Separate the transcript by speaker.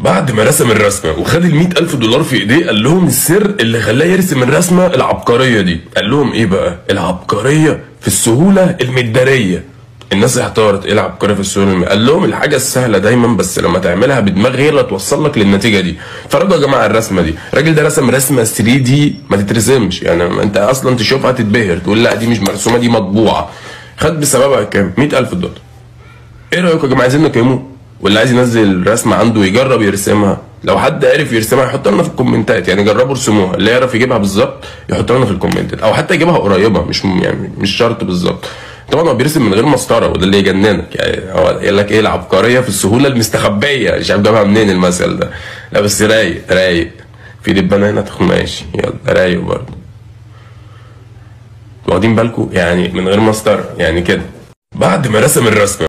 Speaker 1: بعد ما رسم الرسمة وخد ال ألف دولار في ايديه قال لهم السر اللي خلاه يرسم الرسمة العبقرية دي قال لهم ايه بقى العبقرية في السهولة المدارية الناس احتارت ايه العبقرية في السهولة الم... قال لهم الحاجة السهلة دايما بس لما تعملها بدماغ هي اللي توصل لك للنتيجة دي فرجعوا يا جماعة الرسمة دي الراجل ده رسم رسمة 3 دي ما تترسمش يعني انت اصلا تشوفها تتبهر تقول لا دي مش مرسومة دي مطبوعة خد بسببها كام 100000 دولار ايه رايكم يا جماعه عايزين نقيمه واللي عايز ينزل رسمه عنده يجرب يرسمها لو حد عرف يرسمها يحط لنا في الكومنتات يعني جربوا ارسموها اللي يعرف يجيبها بالظبط يحط لنا في الكومنتات او حتى يجيبها قريبه مش م- يعني مش شرط بالظبط طبعا هو بيرسم من غير مسطره وده اللي يجننك يعني هو قال لك ايه العبقريه في السهوله المستخبيه مش عارف جابها منين المثل ده لا بس رايق رايق في دبانه هنا تاخد ماشي يلا رايق برضه واخدين بالكم يعني من غير مسطره يعني كده بعد ما رسم الرسمه